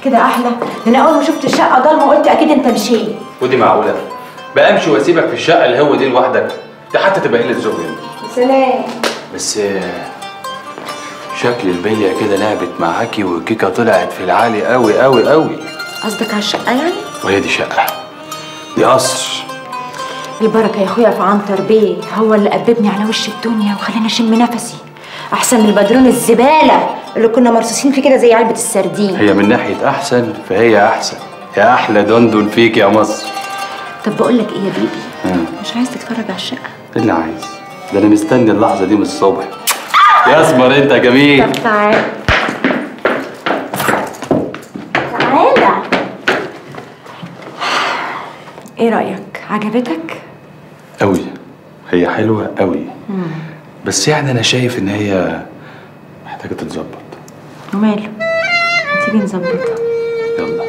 كده احلى ده انا اول ما شفت الشقه ضلمه قلت اكيد انت مشيت ودي معقوله بقى امشي واسيبك في الشقه اللي هو دي لوحدك ده حتى تبقى قله ذوق يعني. سلام بس آه، شكل البليه كده لعبت معاكي والكيكه طلعت في العالي قوي قوي قوي قصدك على الشقه يعني وهي دي شقه دي قصر البركه يا اخويا في عنتر بيه هو اللي قببني على وش الدنيا وخلاني اشم نفسي احسن من البدرون الزباله اللي كنا مرصوصين فيه كده زي علبه السردين هي من ناحيه احسن فهي احسن يا احلى دندن فيك يا مصر طب بقول لك ايه يا بيبي مم. مش عايز تتفرج على الشقه إيه اللي عايز ده انا مستني اللحظه دي من الصبح يا اسمر انت جميل طب تعال تعالى ايه رايك عجبتك قوي هي حلوه قوي بس يعني انا شايف ان هي محتاجه تتظبط وماله تيجي نظبطها يلا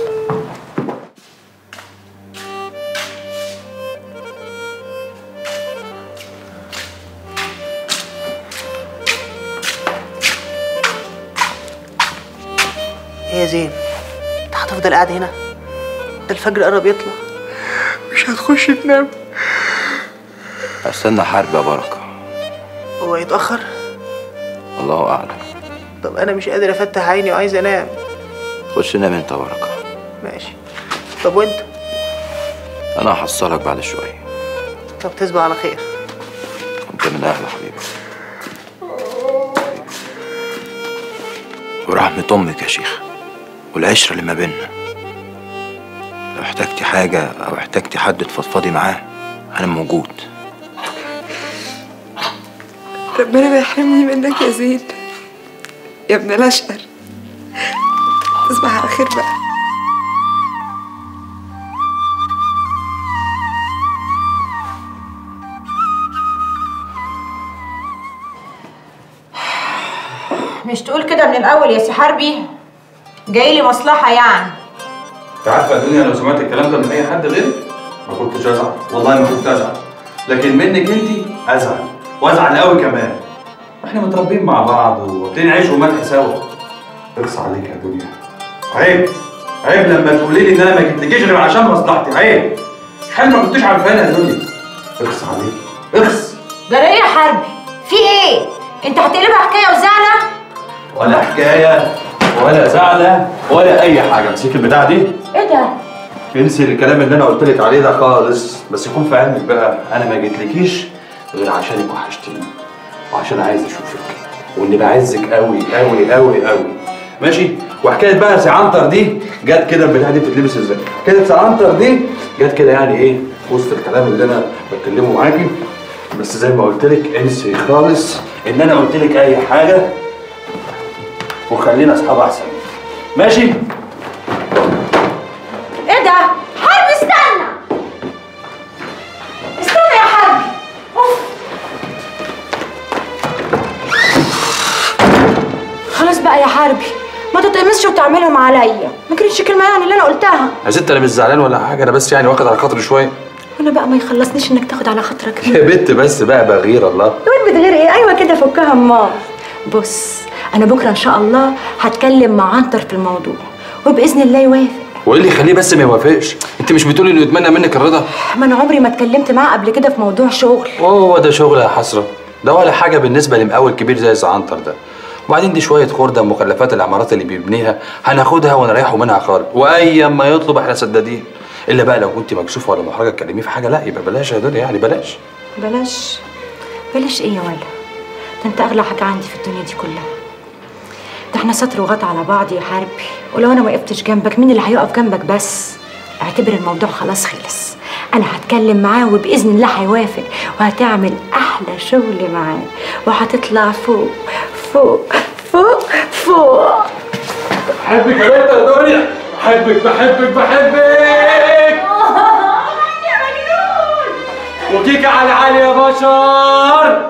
ايه يا زين انت هتفضل قاعد هنا ده الفجر قرب يطلع مش هتخش تنام استنى حرب يا بركة هو يتأخر الله أعلم طب انا مش قادر افتح عيني وعايز انام خش نام انت يا بركة ماشي طب وانت أنا هحصلك بعد شوية طب تصبح على خير أنت من أهل حبيبي ورحمة أمك يا شيخ والعشرة اللي ما بيننا لو احتجتي حاجة أو احتجتي حد تفضفضي معاه أنا موجود ربنا ما يحرمني منك يا زين يا ابن الاشقر تصبح على خير بقى مش تقول كده من الاول يا سي حربي جاي لي مصلحه يعني انت عارفه يا دنيا لو سمعت الكلام ده من اي حد غيرك ما كنتش ازعل والله ما كنت ازعل لكن منك انت ازعل وازعل قوي كمان احنا متربيين مع بعض واكلين عيش وملح سوا اقصى عليك يا دنيا عيب عيب لما تقولي لي ان انا ما جبتكيش غير عشان مصلحتي عيب حال ما كنتش عارفانا يا دنيا اقصى عليك اقص ده ايه يا حربي في ايه انت هتقلبها حكايه وزعله ولا حكايه ولا زعله ولا اي حاجه امسكي البتاعه دي ايه ده انسي الكلام اللي انا قلت لك عليه ده خالص بس يكون في علمك بقى انا ما جيتلكيش غير عشانك وحشتيني وعشان عايز اشوفك واني بعزك قوي قوي قوي قوي ماشي وحكايه بقى سي عنتر دي جت كده البتاعه دي بتتلبس ازاي حكايه سي عنتر دي جت كده يعني ايه في وسط الكلام اللي انا بتكلمه معاكي بس زي ما قلت لك انسي خالص ان انا قلت لك اي حاجه وخلينا اصحاب احسن ماشي ايه ده حربي استنى استنى يا حربي أوف. خلاص بقى يا حربي ما تتقمصش وتعملهم عليا ما كانتش كلمه يعني اللي انا قلتها يا ست انا مش زعلان ولا حاجه انا بس يعني واخد على خاطري شويه وانا بقى ما يخلصنيش انك تاخد على خاطرك يا بنت بس بقى بغير الله وين بتغير ايه ايوه كده فكها امال بص انا بكره ان شاء الله هتكلم مع عنتر في الموضوع وباذن الله يوافق وايه اللي يخليه بس ما يوافقش انت مش بتقولي انه يتمنى منك الرضا ما انا عمري ما اتكلمت معاه قبل كده في موضوع شغل هو ده شغل يا حسره ده ولا حاجه بالنسبه لمقاول كبير زي الزعنتر ده وبعدين دي شويه خرده مخلفات العمارات اللي بيبنيها هناخدها ونريحه منها خالص واي ما يطلب احنا سدادين الا بقى لو كنت مكسوفه ولا محرجه تكلميه في حاجه لا يبقى بلاش يا دنيا يعني بلاش بلاش بلاش ايه يا ولا ده انت اغلى حاجه عندي في الدنيا دي كلها ده احنا سطر وغط على بعض يا حربي ولو انا ما وقفتش جنبك مين اللي هيقف جنبك بس اعتبر الموضوع خلاص خلص انا هتكلم معاه وباذن الله هيوافق وهتعمل احلى شغل معاه وهتطلع فوق فوق فوق فوق بحبك يا بنت يا دنيا بحبك بحبك بحبك وكيكة على علي يا بشر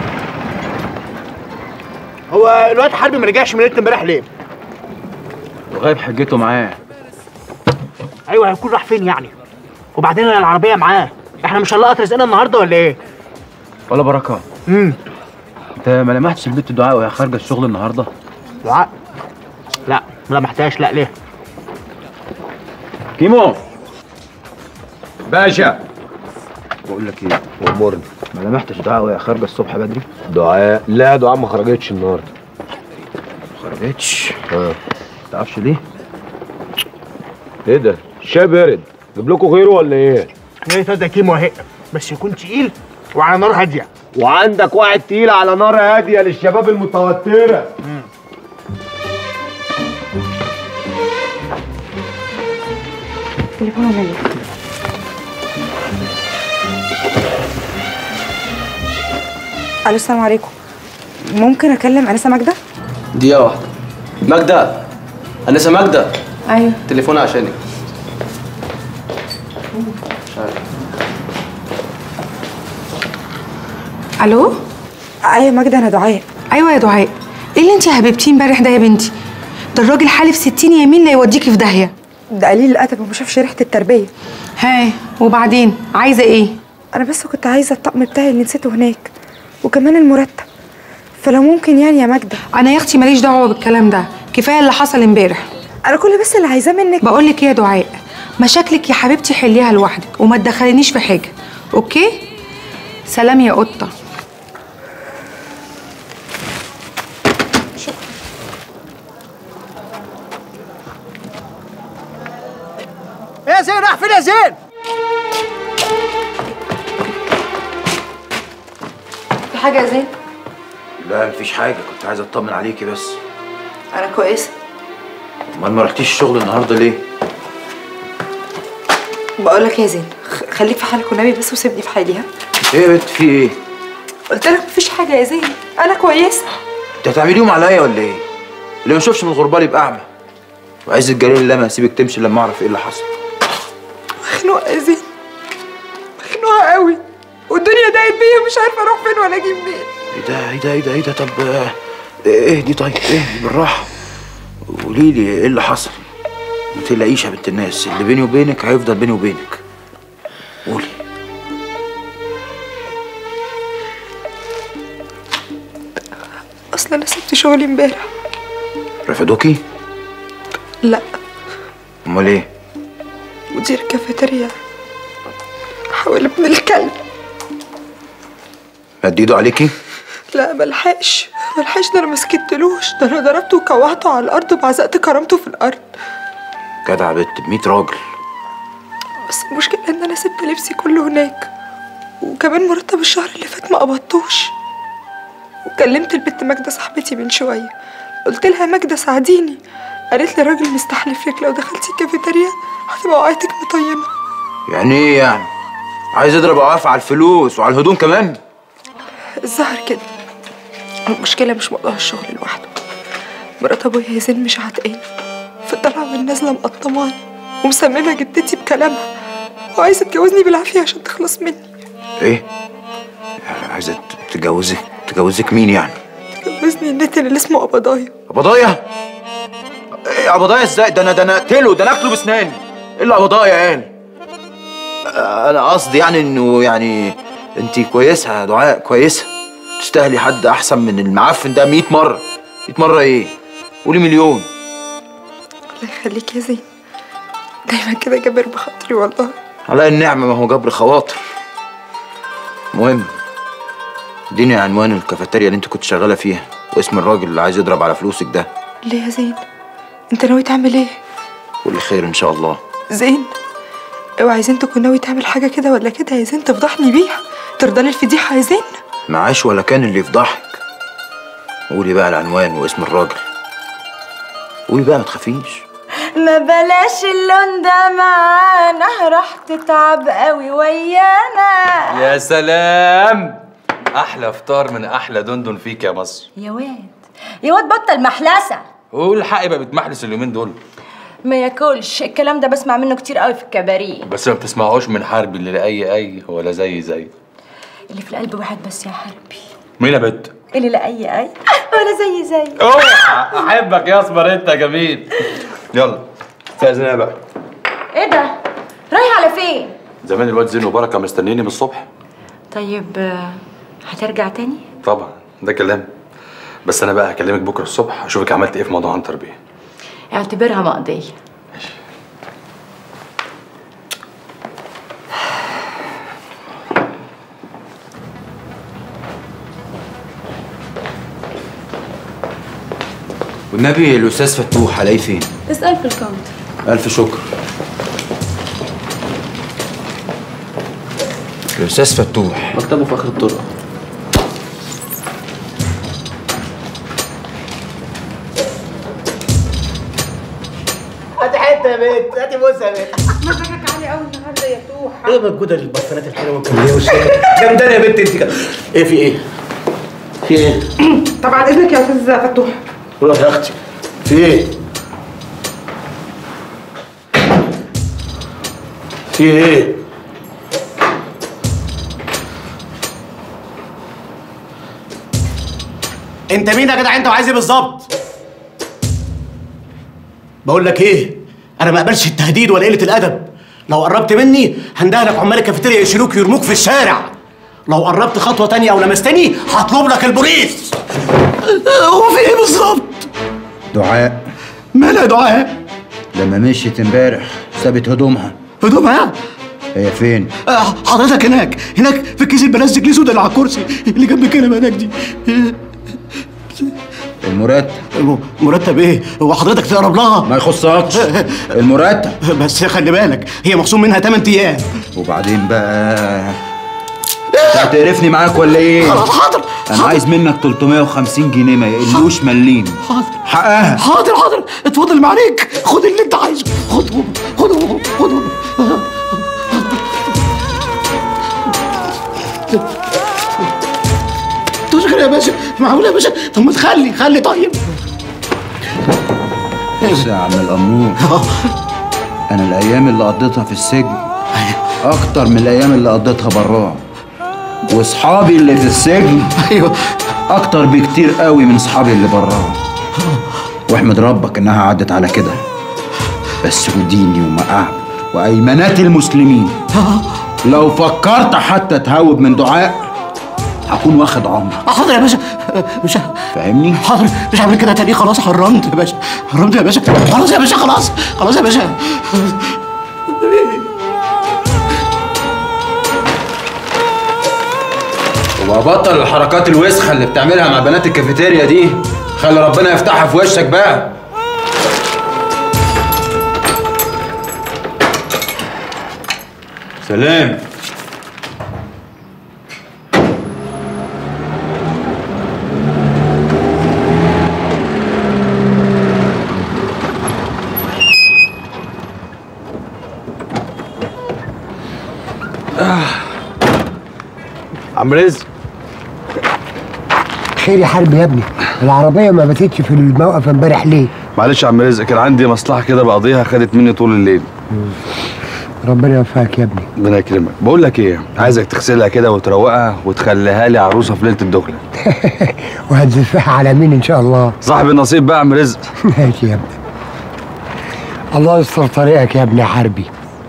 هو الواد حربي ما رجعش من ليله امبارح ليه؟ وغايب حجته معاه ايوه هيكون راح فين يعني وبعدين انا العربيه معاه احنا مش هنلقط رزقنا النهارده ولا ايه ولا بركه امم انت ما لمحتش البت دعاء وهي خارجه الشغل النهارده دعاء لا ما لمحتهاش لا ليه كيمو باشا بقول لك ايه امرني ما لمحتش دعاء وهي خارجه الصبح بدري دعاء لا دعاء ما خرجتش النهارده ما خرجتش اه تعرفش ليه ايه ده الشاي بارد جيب لكم غيره ولا ايه ايه ده كيمو اهي بس يكون تقيل وعلى نار هاديه وعندك واحد تقيل على نار هاديه للشباب المتوتره تليفون ولا ليه؟ الو السلام عليكم ممكن اكلم انسه ماجده دقيقة واحدة ماجدة أنسة ماجدة ايوه تليفون عشانك الو ايوه ماجده انا دعاء ايوه يا دعاء ايه اللي انت هببتيه امبارح ده يا بنتي ده الراجل حالف 60 يمين لا يوديكي في داهيه ده قليل الادب وما شافش ريحه التربيه ها وبعدين عايزه ايه انا بس كنت عايزه الطقم بتاعي اللي نسيته هناك وكمان المرتب فلو ممكن يعني يا ماجده انا يا اختي ماليش دعوه بالكلام ده كفايه اللي حصل امبارح انا كل بس اللي عايزاه منك بقول لك ايه يا دعاء مشاكلك يا حبيبتي حليها لوحدك وما تدخلينيش في حاجه اوكي سلام يا قطه ايه يا زين راح فين يا زين في حاجه يا زين لا مفيش حاجه كنت عايز اطمن عليكي بس انا كويسه امال ما رحتيش الشغل النهارده ليه بقول لك يا زين خ- خليك في حالك والنبي بس وسيبني في حالي ها ايه يا بنت في ايه قلت لك مفيش حاجه يا زين انا كويسه انت هتعمليهم عليا ولا ايه اللي ما يشوفش من الغربال يبقى اعمى وعز الجليل الله ما هسيبك تمشي لما اعرف ايه اللي حصل مخنوقه يا زين مخنوقه قوي والدنيا ضاقت بيا مش عارفه اروح فين ولا اجي منين ايه ده ايه ده ايه ده ايه ده طب آه، ايه دي طيب ايه بالراحه قولي لي ايه اللي حصل ما تقلقيش يا بنت الناس اللي بيني وبينك هيفضل بيني وبينك قولي اصل انا سبت شغلي امبارح رفضوكي لا امال ايه مدير الكافيتيريا حاول ابن الكلب مد ايده عليكي لا ملحقش ملحقش ده انا ما سكتلوش ده انا ضربته وكوعته على الارض وبعزقت كرامته في الارض جدع بنت ب 100 راجل بس المشكله ان انا سبت لبسي كله هناك وكمان مرتب الشهر اللي فات ما قبضتوش وكلمت البت ماجده صاحبتي من شويه قلت لها ماجده ساعديني قالت لي الراجل مستحلف لك لو دخلتي الكافيتيريا هتبقى وقعتك مطينه يعني ايه يعني عايز اضرب عواف على الفلوس وعلى الهدوم كمان الظهر كده المشكلة مش موضوع الشغل لوحده مرات ابويا يا زين مش عتقاني في الطلعة والنازلة مقطماني ومسممة جدتي بكلامها وعايزة تجوزني بالعافية عشان تخلص مني ايه عايزه تجوزك تجوزك مين يعني تجوزني النتن اللي اسمه قبضايا قبضايه ايه قبضايه ازاي ده انا ده انا اقتله ده انا اكله بسناني ايه اللي قبضايه يعني آه، انا قصدي يعني انه يعني انت كويسه يا دعاء كويسه تستاهلي حد احسن من المعفن ده 100 مره 100 مره ايه قولي مليون الله يخليك يا زين دايما كده جابر بخاطري والله على النعمه ما هو جبر خواطر المهم اديني عنوان الكافيتيريا اللي انت كنت شغاله فيها واسم الراجل اللي عايز يضرب على فلوسك ده ليه يا زين انت ناوي تعمل ايه كل خير ان شاء الله زين اوعى يا زين تكون ناوي تعمل حاجة كده ولا كده يا زين تفضحني بيها ترضى لي الفضيحة يا زين معاش ولا كان اللي يفضحك قولي بقى العنوان واسم الراجل قولي بقى ما تخافيش ما بلاش اللون ده معانا راح تتعب قوي ويانا يا سلام احلى فطار من احلى دندن فيك يا مصر يا واد يا واد بطل محلسة قول الحق بقى بتمحلس اليومين دول ما ياكلش الكلام ده بسمع منه كتير قوي في الكباريه بس ما بتسمعوش من حربي اللي لا اي اي ولا زي زي اللي في القلب واحد بس يا حربي مين يا بت اللي لا اي اي ولا زي زي اوعى احبك يا اسمر انت يا جميل يلا استاذن انا بقى ايه ده رايح على فين زمان الواد زين وبركه مستنيني من الصبح طيب آه، هترجع تاني طبعا ده كلام بس انا بقى هكلمك بكره الصبح اشوفك عملت ايه في موضوع عنتر بيه اعتبرها مقضيه والنبي الاستاذ فتوح هلاقيه فين اسأل في الكاونتر الف شكر الاستاذ فتوح مكتبه في اخر الطرق هاتي حته يا بنت هاتي بوسه يا بنت مزاجك عالي قوي النهارده يا توح ايه موجوده البرفانات الحلوه والكميه والشيء جامدانه يا بنت انت كده ايه في ايه؟ في ايه؟ طبعا اذنك يا استاذ فتوح روح يا اختي في ايه؟ في ايه؟ انت مين يا جدع انت وعايز ايه بالظبط؟ بقول لك ايه؟ انا ما اقبلش التهديد ولا قله الادب لو قربت مني هندهلك عمال الكافيتيريا يشيلوك يرموك في الشارع لو قربت خطوه تانية او لمستني هطلب لك البوليس هو في ايه بالظبط؟ دعاء مالها يا دعاء؟ لما مشيت امبارح سابت هدومها هدومها هي فين؟ آه، حضرتك هناك هناك في الكيس البلاستيك الاسود اللي على الكرسي اللي جنب الكنبه هناك دي المرتب مرتب ايه؟ هو حضرتك تقرب لها؟ ما يخصكش المرتب بس خلي بالك هي مخصوم منها 8 ايام وبعدين بقى انت هتقرفني معاك ولا ايه؟ خلاص حاضر انا عايز منك 350 جنيه ما يقلوش مليم حاضر حقها حاضر حاضر اتفضل ما عليك خد اللي انت عايزه خدهم خدهم خدهم تشكر يا باشا معقول يا باشا طب ما تخلي خلي طيب بص يا عم الامور انا الايام اللي قضيتها في السجن اكتر من الايام اللي قضيتها براه واصحابي اللي في السجن ايوه اكتر بكتير قوي من اصحابي اللي براه واحمد ربك انها عدت على كده بس وديني ومقاعد وايمانات المسلمين لو فكرت حتى تهوب من دعاء هكون واخد عمرك حاضر يا باشا مش فاهمني؟ حاضر مش هعمل كده تاني خلاص حرمت يا باشا حرمت يا باشا خلاص يا باشا خلاص خلاص يا باشا وبطل الحركات الوسخه اللي بتعملها مع بنات الكافيتيريا دي خلي ربنا يفتحها في وشك بقى سلام عم رزق خير يا حرب يا ابني العربية ما باتتش في الموقف امبارح ليه؟ معلش يا عم رزق كان عندي مصلحه كده بقضيها خدت مني طول الليل ربنا يوفقك يا ابني ربنا يكرمك بقول لك ايه عايزك تغسلها كده وتروقها وتخليها لي عروسه في ليله الدخله وهتزفها على مين ان شاء الله؟ صاحب النصيب بقى يا عم رزق ماشي يا ابني الله يستر طريقك يا ابني يا حربي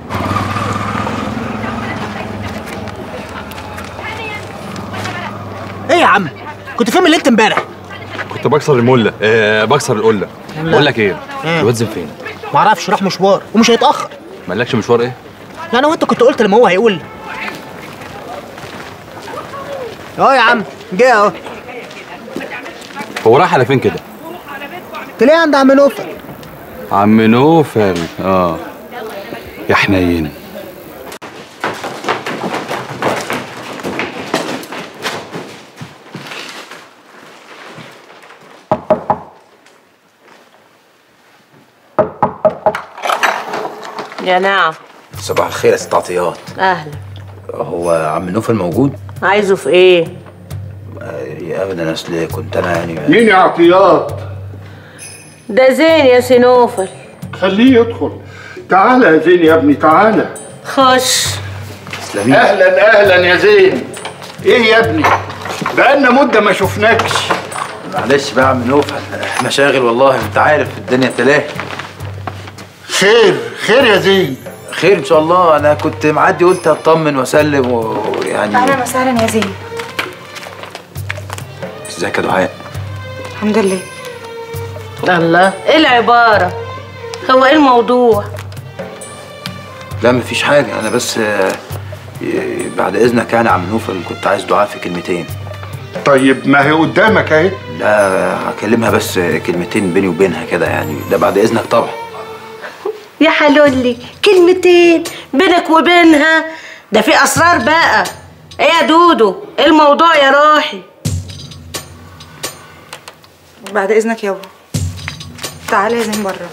ايه يا عم كنت فين من ليله امبارح كنت بكسر المله آه بكسر القله بقول لك ايه الواد زين فين معرفش راح مشوار ومش هيتاخر مالكش مشوار ايه يعني هو انت كنت قلت لما هو هيقول اهو يا عم جه اهو هو رايح على فين كده تلاقيه عند عم نوفل عم نوفل اه يا حنين يا نعم صباح الخير يا ست عطيات اهلا هو عم نوفل موجود؟ عايزه في ايه آه، ابدا اصل كنت انا يعني مين يا عطيات؟ ده زين يا سنوفل خليه يدخل تعالى يا زين يا ابني تعالى خش اهلا اهلا يا زين ايه يا ابني بقالنا مده ما شفناكش معلش بقى يا عم نوفل مشاغل والله انت عارف الدنيا تلاهي خير خير يا زين خير ان شاء الله انا كنت معدي قلت اطمن واسلم ويعني اهلا وسهلا يا زين ازيك يا دعاء الحمد لله الله ايه العبارة هو ايه الموضوع لا مفيش حاجه انا بس آه، ي- بعد اذنك يعني يا عم نوفل كنت عايز دعاء في كلمتين طيب ما هي قدامك اهي لا هكلمها بس كلمتين بيني وبينها كده يعني ده بعد اذنك طبعا يا حلولي كلمتين بينك وبينها ده في اسرار بقى ايه يا دودو ايه الموضوع يا روحي بعد اذنك يابا تعالى يا زين بره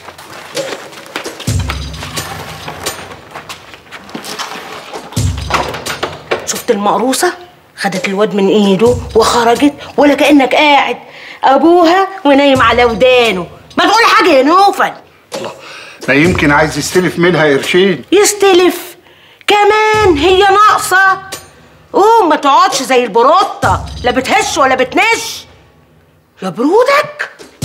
شفت المقروصة خدت الواد من ايده وخرجت ولا كأنك قاعد ابوها ونايم على ودانه ما تقول حاجة يا نوفل ما يمكن عايز يستلف منها قرشين يستلف كمان هي ناقصة قوم ما تقعدش زي البروطة لا بتهش ولا بتنش يا برودك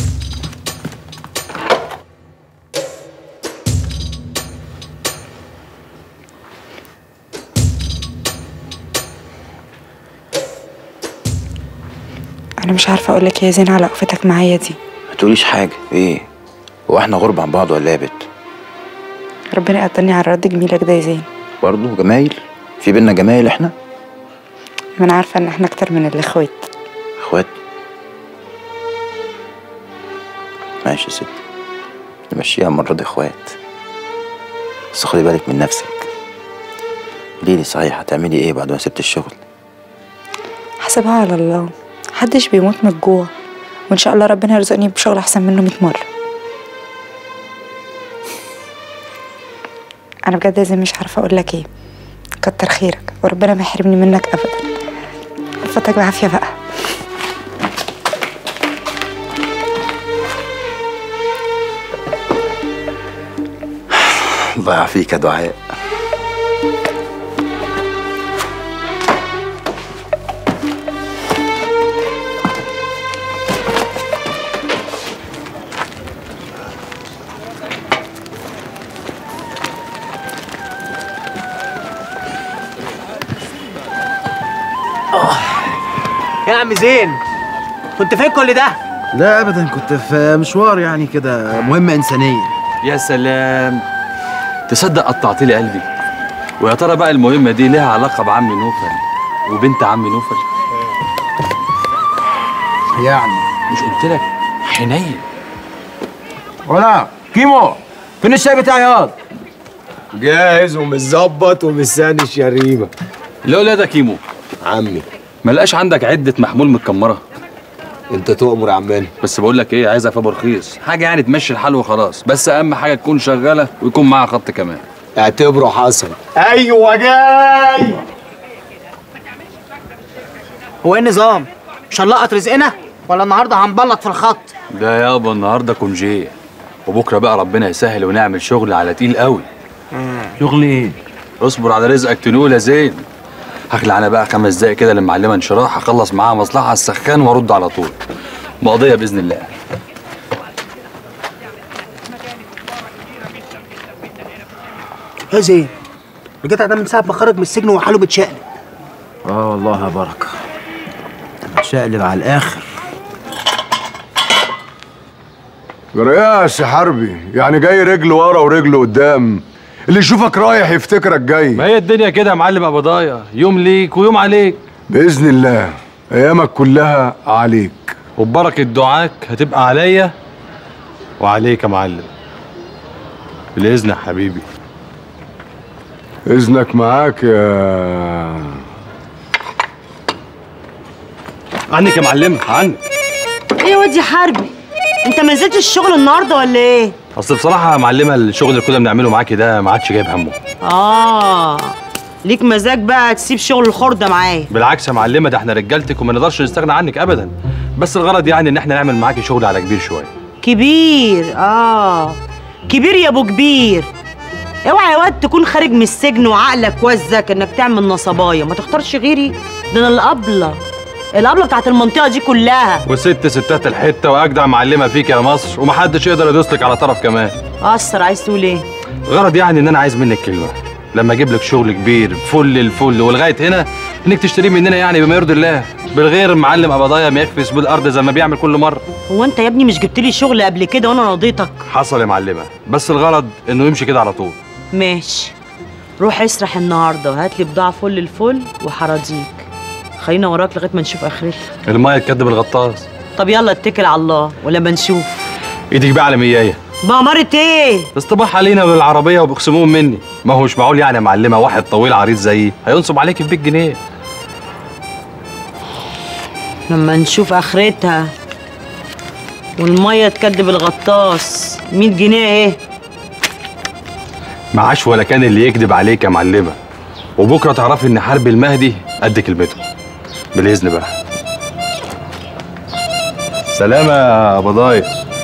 انا مش عارفه اقول لك يا زين على وقفتك معايا دي ما تقوليش حاجه ايه هو احنا غرب عن بعض ولا ايه يا بت ربنا يقدرني على رد جميلك ده يا زين برضه جمايل في بينا جمايل احنا ما انا عارفه ان احنا اكتر من الاخوات اخوات ماشي يا ست نمشيها المرة دي اخوات بس خدي بالك من نفسك قوليلي صحيح هتعملي ايه بعد ما سبت الشغل حسبها على الله محدش بيموت من الجوع وان شاء الله ربنا يرزقني بشغل احسن منه 100 مره انا بجد يا زين مش عارفه اقول لك ايه كتر خيرك وربنا ما يحرمني منك ابدا فتك بعافيه بقى الله يعافيك يا دعاء يا عم زين كنت فين كل ده؟ لا ابدا كنت في مشوار يعني كده مهمة انسانية يا سلام تصدق قطعت لي قلبي ويا ترى بقى المهمة دي ليها علاقة بعمي نوفل وبنت عمي نوفل يعني مش قلت لك حنين ولا كيمو فين الشاي بتاعي ياض جاهز ومتظبط ومستني شريمه لولا ده كيمو عمي ما لقاش عندك عدة محمول متكمرة انت تؤمر يا عمنا بس بقول لك ايه عايزها فابور رخيص حاجة يعني تمشي الحال وخلاص بس اهم حاجة تكون شغالة ويكون معاها خط كمان اعتبره حصل ايوه جاي هو ايه النظام؟ مش هنلقط رزقنا ولا النهارده هنبلط في الخط؟ ده يابا النهارده كونجيه وبكره بقى ربنا يسهل ونعمل شغل على تقيل قوي شغل ايه؟ اصبر على رزقك تنول يا زين هخلع انا بقى خمس دقايق كده للمعلمه انشراح اخلص معاها مصلحه على السخان وارد على طول مقضيه باذن الله يا زين الجدع ده من ساعه ما خرج من السجن وحاله بتشقلب اه والله يا بركة شقلب على الاخر جرياس يا حربي يعني جاي رجل ورا ورجل قدام اللي يشوفك رايح يفتكرك جاي ما هي الدنيا كده يا معلم ابو ضايع يوم ليك ويوم عليك باذن الله ايامك كلها عليك وببركه دعاك هتبقى عليا وعليك يا معلم بالاذن يا حبيبي اذنك معاك يا عنك يا معلم عنك ايه يا واد يا حربي انت ما نزلتش الشغل النهارده ولا ايه اصل بصراحه يا معلمه الشغل اللي كنا بنعمله معاكي ده ما عادش جايب همه اه ليك مزاج بقى تسيب شغل الخردة معايا بالعكس يا معلمه ده احنا رجالتك وما نقدرش نستغنى عنك ابدا بس الغرض يعني ان احنا نعمل معاكي شغل على كبير شويه كبير اه كبير يا ابو كبير اوعى يا واد تكون خارج من السجن وعقلك وزك انك تعمل نصبايه ما تختارش غيري ده انا الابله الابله بتاعت المنطقه دي كلها وست ستات الحته واجدع معلمه فيك يا مصر ومحدش يقدر يدوسلك على طرف كمان قصر عايز تقول ايه غرض يعني ان انا عايز منك كلمه لما اجيب لك شغل كبير فل الفل ولغايه هنا انك تشتريه مننا يعني بما يرضي الله بالغير معلم ابضايا ما يخفس بالارض زي ما بيعمل كل مره هو انت يا ابني مش جبت لي شغل قبل كده وانا رضيتك حصل يا معلمه بس الغرض انه يمشي كده على طول ماشي روح اسرح النهارده وهات لي بضاعه فل الفل وحراضيك خلينا وراك لغايه ما نشوف اخرتها الميه تكدب الغطاس طب يلا اتكل على الله ولما نشوف ايدك بقى على ميايه بأمارة ايه اصطباح علينا بالعربيه وبيخصموهم مني ما هوش معقول يعني يا معلمه واحد طويل عريض زيي هينصب عليك في 100 جنيه لما نشوف اخرتها والميه تكدب الغطاس 100 جنيه ايه معاش ولا كان اللي يكذب عليك يا معلمه وبكره تعرفي ان حرب المهدي قد كلمته بالاذن بقى سلامة يا بضايق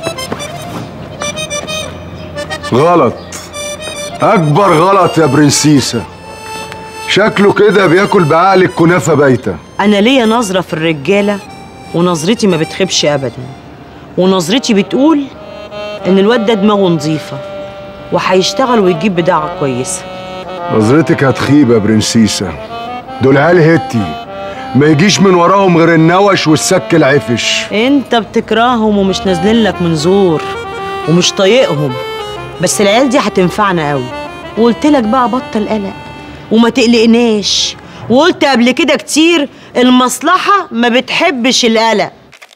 غلط اكبر غلط يا برنسيسة شكله كده بياكل بعقلك كنافة بايتة انا ليا نظره في الرجاله ونظرتي ما بتخيبش ابدا ونظرتي بتقول ان الواد ده دماغه نظيفه وهيشتغل ويجيب بضاعه كويسه نظرتك هتخيب يا برنسيسة دول عيال هتي ما يجيش من وراهم غير النوش والسك العفش انت بتكرههم ومش نازلين لك من زور ومش طايقهم بس العيال دي هتنفعنا قوي وقلت لك بقى بطل قلق وما تقلقناش وقلت قبل كده كتير المصلحة ما بتحبش القلق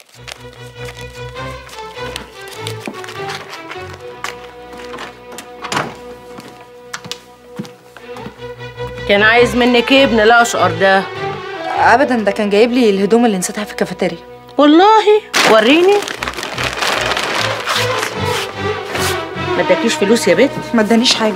كان عايز منك ايه ابن الاشقر ده ابدا ده كان جايب لي الهدوم اللي نسيتها في الكافيتيريا والله وريني ما اداكيش فلوس يا بنت ما ادانيش حاجه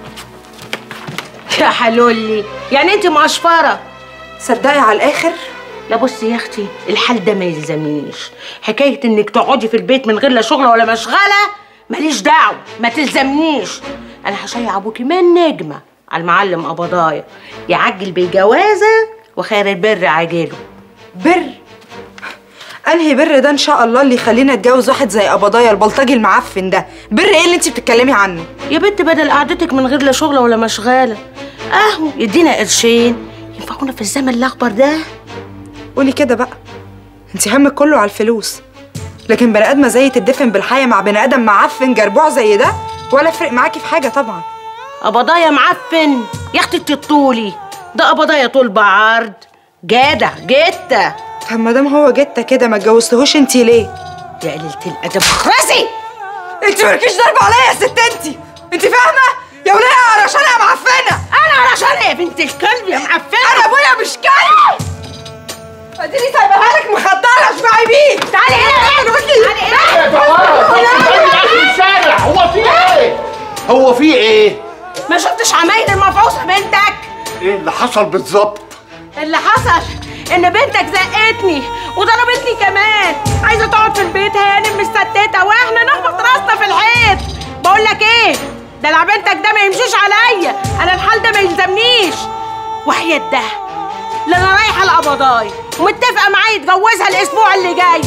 يا حلولي يعني انت مقشفره صدقي على الاخر لا بصي يا اختي الحال ده ما يلزمنيش حكايه انك تقعدي في البيت من غير لا شغل ولا مشغله ماليش دعوه ما تلزمنيش انا هشيع ابوكي من نجمه على المعلم قبضايا يعجل بالجوازه وخير البر عاجله بر انهي بر ده ان شاء الله اللي يخلينا اتجوز واحد زي قبضايا البلطجي المعفن ده بر ايه اللي انت بتتكلمي عنه يا بنت بدل قعدتك من غير لا شغل ولا مشغله اهو يدينا قرشين ينفعونا في الزمن الاخضر ده قولي كده بقى انت همك كله على الفلوس لكن بني ادمه زي تدفن بالحياه مع بني ادم معفن جربوع زي ده ولا فرق معاكي في حاجه طبعا قبضايا معفن يا اختي تطولي ده قبضايا طول بعرض جدع جته طب ما دام هو جته كده ما اتجوزتهوش انت ليه يا قليله الادب خرسي انت مالكيش ضرب عليا يا ست انت انت فاهمه يا وليه علشان انا معفنه انا علشان يا بنت الكلب يا معفنه انا ابويا مش كلب اديني سايبها لك مخدره اشبعي بيه تعالي هنا تعالي الشارع هو في ايه؟ هو في ايه؟ ما شفتش عمايل المفعوصه بنتك ايه اللي حصل بالظبط؟ اللي حصل ان بنتك زقتني وضربتني كمان عايزه تقعد في البيت هانم مستتته واحنا نخبط راسنا في الحيط بقول لك ايه دلع بنتك ده ما يمشيش عليا انا الحال ده ما يلزمنيش وحياة ده لا انا رايحه القبضاي ومتفقه معاه يتجوزها الاسبوع اللي جاي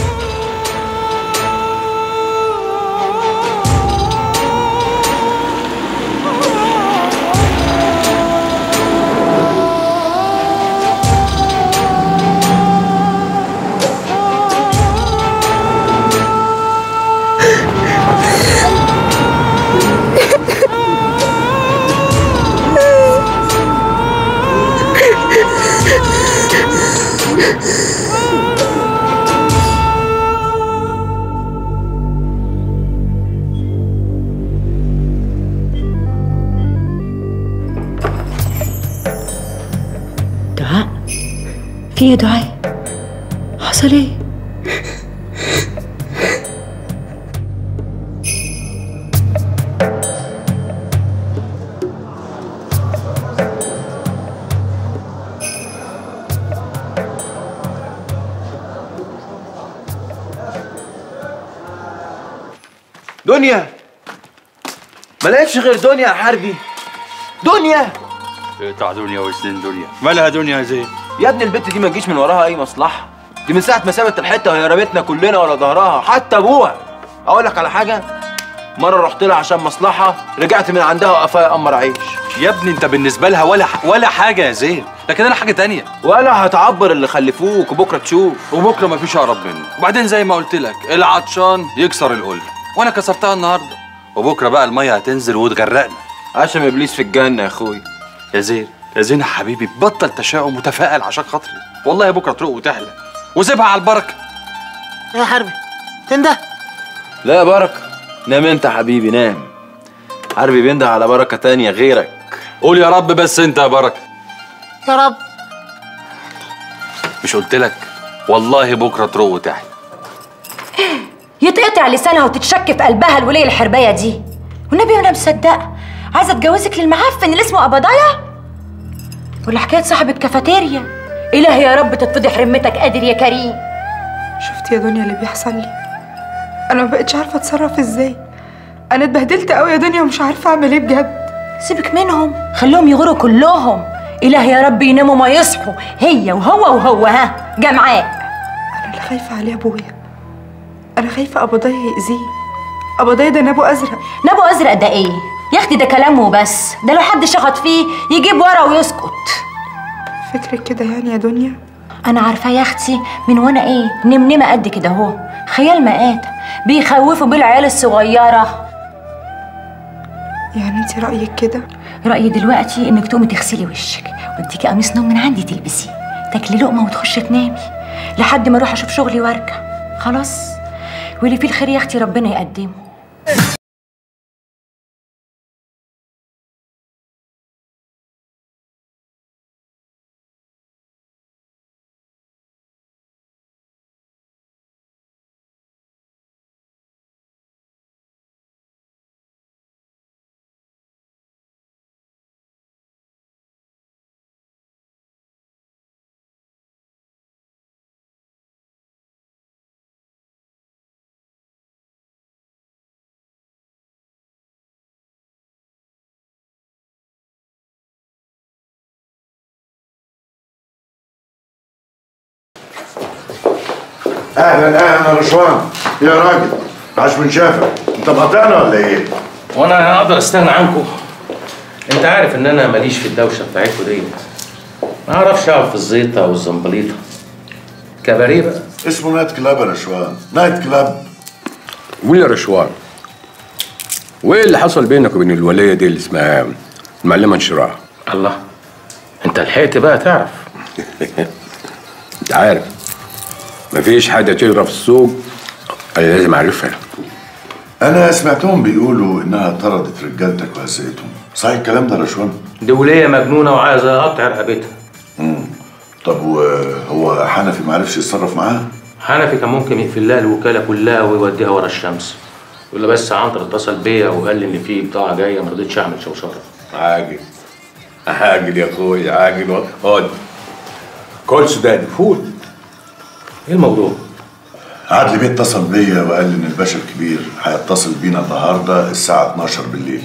دعاء في ايه يا دعاء حصل ايه دنيا ما لقيتش غير دنيا يا حربي دنيا بتاع دنيا وسنين دنيا مالها دنيا يا زين يا ابني البت دي ما تجيش من وراها اي مصلحه دي من ساعه ما سابت الحته وهي رمتنا كلنا ورا ظهرها حتى ابوها اقول لك على حاجه مره رحت لها عشان مصلحه رجعت من عندها وقفايا قمر عيش يا ابني انت بالنسبه لها ولا ولا حاجه يا زين لكن انا حاجه تانية وانا هتعبر اللي خلفوك وبكره تشوف وبكره مفيش اقرب منه وبعدين زي ما قلت لك العطشان يكسر القله وانا كسرتها النهارده وبكره بقى الميه هتنزل وتغرقنا عشان ابليس في الجنه يا اخويا يا زين يا زين يا حبيبي بطل تشاؤم وتفائل عشان خاطري والله بكره تروق وتحلى وسيبها على البركه يا حربي تنده لا يا بركه نام انت يا حبيبي نام حربي بينده على بركه تانية غيرك قول يا رب بس انت يا بركه يا رب مش قلت لك والله بكره تروق وتحلى يتقطع لسانها وتتشك في قلبها الولية الحرباية دي والنبي انا مصدقة عايزة اتجوزك للمعفن اللي اسمه قبضايا ولا حكاية صاحب الكافيتيريا إلهي يا رب تتفضح رمتك قادر يا كريم شفت يا دنيا اللي بيحصل لي انا ما بقتش عارفه اتصرف ازاي انا اتبهدلت قوي يا دنيا ومش عارفه اعمل ايه بجد سيبك منهم خليهم يغوروا كلهم إلهي يا رب يناموا ما يصحوا هي وهو وهو ها جمعاء انا اللي خايفه عليه ابويا انا خايفه قبضايا يأذيه قبضايا ده نابو ازرق نابو أزرق ده إيه؟ يا أختي ده كلامه بس ده لو حد شخط فيه يجيب ورا ويسكت فكرك كده يعني يا دنيا أنا عارفة يا أختي من وأنا إيه نمنمة قد كده أهو خيال مآت بيخوفوا بالعيال الصغيرة يعني انت رايك كده رأيي دلوقتي إنك تقومي تغسلي وشك واديكي قميص نوم من عندي تلبسيه تاكلي لقمة وتخشي تنامي لحد ما أروح أشوف شغلي وأرجع خلاص واللي فيه الخير يا أختي ربنا يقدمه اهلا اهلا يا رشوان يا راجل عاش من شافك انت مقاطعنا ولا ايه؟ وانا اقدر استغنى عنكم انت عارف ان انا ماليش في الدوشه بتاعتكم ديت ما اعرفش اقعد في الزيطه والزنبليطه كباريه بقى اسمه نايت كلاب يا رشوان نايت كلاب قول يا رشوان وايه اللي حصل بينك وبين الوليه دي اللي اسمها المعلمه انشراح الله انت لحقت بقى تعرف انت عارف مفيش حاجه تجرى في السوق انا لازم اعرفها انا سمعتهم بيقولوا انها طردت رجالتك وهزقتهم صحيح الكلام ده يا رشوان؟ دي وليه مجنونه وعايزه اقطع رقبتها امم طب وهو حنفي ما عرفش يتصرف معاها؟ حنفي كان ممكن يقفل لها الوكاله كلها ويوديها ورا الشمس يقول له بس عنتر اتصل بيا وقال لي ان في بضاعه جايه ما رضيتش اعمل شوشره عاجل عاجل يا اخويا عاجل خد كل سوداني فول ايه الموضوع؟ عدلي بيه اتصل بيا وقال لي ان الباشا الكبير هيتصل بينا النهارده الساعه 12 بالليل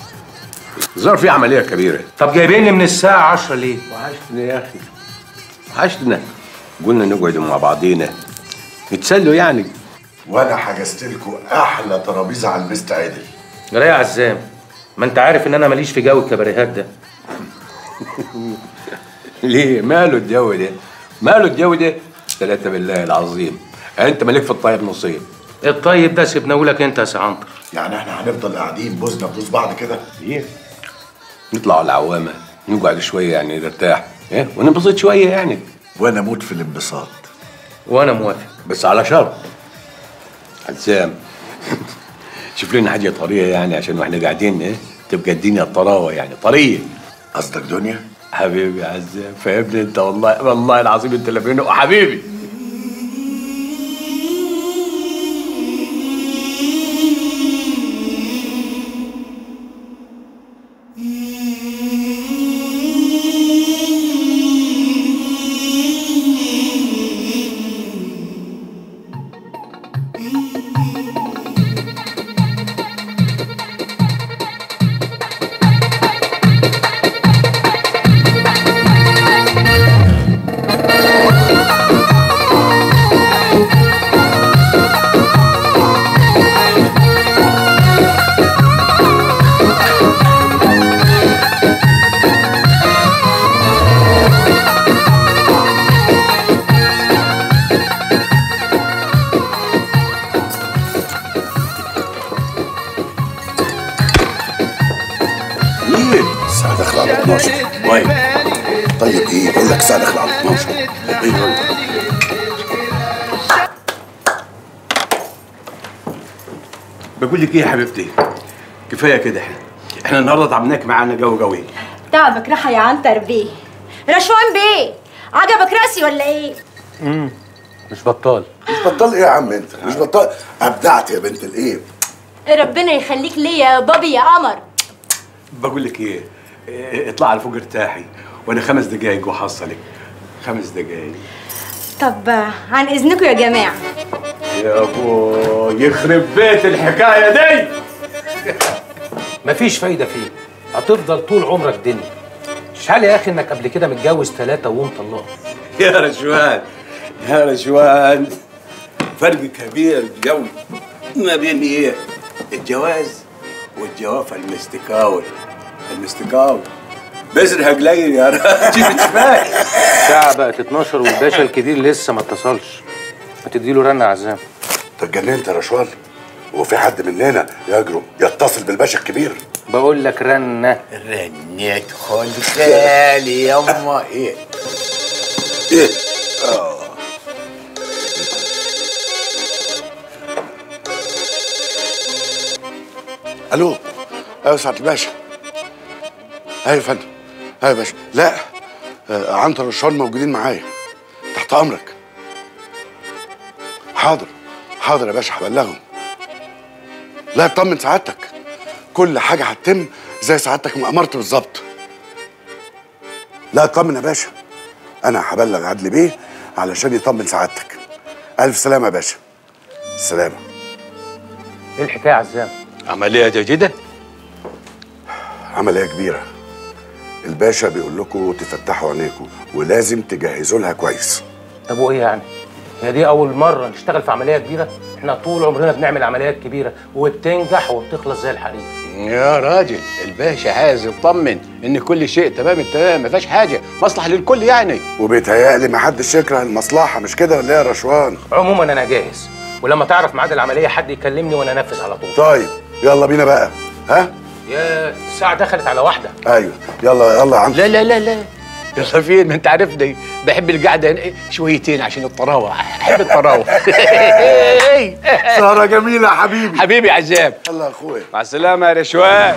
ظهر في عمليه كبيره طب جايبيني من الساعه 10 ليه؟ وحشتني يا اخي وحشتنا قلنا نقعد مع بعضينا نتسلوا يعني وانا حجزت لكم احلى ترابيزه على المست عدل جرايه يا عزام ما انت عارف ان انا ماليش في جو الكباريهات ده ليه ماله الجو ده ماله الجو ده ثلاثة بالله العظيم انت مالك في الطيب نصيب الطيب ده سيبناه لك انت يا سي عنتر يعني احنا هنفضل قاعدين بوزنا بوز بعض كده ايه نطلع على العوامه نقعد شويه يعني نرتاح ايه وننبسط شويه يعني وانا اموت في الانبساط وانا موافق بس على شرط عزام شوف لنا حاجه طريه يعني عشان واحنا قاعدين ايه تبقى الدنيا طراوه يعني طريه قصدك دنيا حبيبي يا عزام فاهمني انت والله والله العظيم انت اللي بينه حبيبي داخل على 12 طيب طيب ايه بقول لك الساعه داخله على 12 ايه بقول لك ايه يا حبيبتي كفايه كده احنا احنا النهارده تعبناك معانا جو جوي تعبك راحة يا عنتر بيه رشوان بيه عجبك راسي ولا ايه؟ امم مش بطال مش بطال ايه يا عم انت مش بطال ابدعت يا بنت الايه ربنا يخليك ليا يا بابي يا قمر بقول لك ايه إيه، اطلع على فوق ارتاحي وانا خمس دقايق وحصلك خمس دقايق طب عن اذنكم يا جماعة يا ابو يخرب بيت الحكايه دي مفيش فايدة فيه هتفضل طول عمرك دنيا شحال يا اخي انك قبل كده متجوز ثلاثة ومطلقة يا رشوان يا رشوان فرق كبير قوي ما بين ايه الجواز والجوافه المستكاول المستكاول بزرها قليل يا راجل كفايه الساعة بقت 12 والباشا الكبير لسه ما اتصلش ما تديله رنة عزام انت اتجننت يا رشوان هو في حد مننا يجرؤ يتصل بالباشا الكبير بقول لك رنة رنيت خد خالي يما ايه ايه اه الو ايوه سعاده الباشا ايوه يا فندم ايوه يا باشا لا آه، عنتر والشان موجودين معايا تحت امرك حاضر حاضر يا باشا هبلغهم لا اطمن سعادتك كل حاجه هتتم زي سعادتك ما امرت بالظبط لا اطمن يا باشا انا هبلغ عدلي بيه علشان يطمن سعادتك الف سلامه يا باشا سلامه ايه الحكاية يا عزام عمليه جيده عمليه كبيره الباشا بيقول لكم تفتحوا عينيكم ولازم تجهزوا لها كويس طب وايه يعني هي دي اول مرة نشتغل في عملية كبيرة احنا طول عمرنا بنعمل عمليات كبيرة وبتنجح وبتخلص زي الحريق يا راجل الباشا عايز يطمن ان كل شيء تمام التمام ما فيهاش حاجه مصلحه للكل يعني وبيتهيألي ما حدش يكره المصلحه مش كده ولا ايه يا رشوان عموما انا جاهز ولما تعرف ميعاد العملية حد يكلمني وانا انفذ على طول طيب يلا بينا بقى ها يا الساعة دخلت على واحدة ايوه يلا يلا يا عم لا لا لا لا يلا فين ما انت عارفني بحب القعده هنا إيه، شويتين عشان الطراوه احب الطراوه سهرة جميلة يا حبيبي حبيبي عزام يلا يا اخويا مع السلامه يا رشوان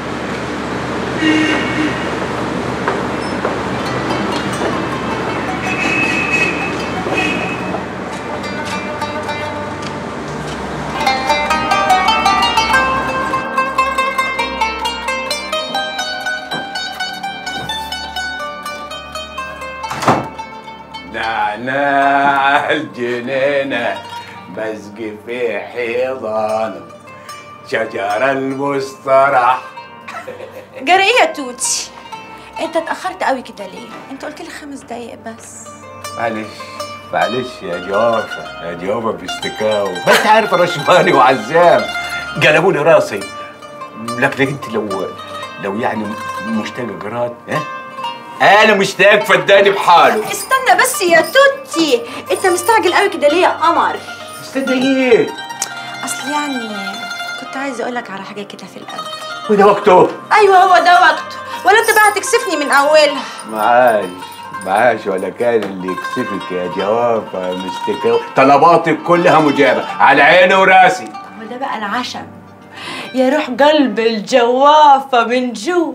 نعناع الجنينة مزق في حيضان شجر المسترح جرى ايه يا توتي؟ انت اتأخرت قوي كده ليه؟ انت قلت لي خمس دقايق بس معلش معلش يا جوافة يا جوافة باستكاو بس عارف رشماني وعزام قلبوا لي راسي لكن انت لو لو يعني مشتاق جراد ها انا مشتاق فداني بحاله استنى بس يا توتي انت مستعجل قوي كده ليه يا قمر؟ استنى ايه؟ اصل يعني كنت عايزه اقول لك على حاجه كده في الاول وده وقته ايوه هو ده وقته ولا انت بقى هتكسفني من اولها معاش معاش ولا كان اللي يكسفك يا جوافة مستكاو طلباتك كلها مجابة على عيني وراسي هو ده بقى العشم يا روح قلب الجوافه من جوا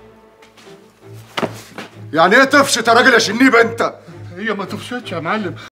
يعني ايه تفشت يا راجل يا شنيبه انت هي ما تفشتش يا معلم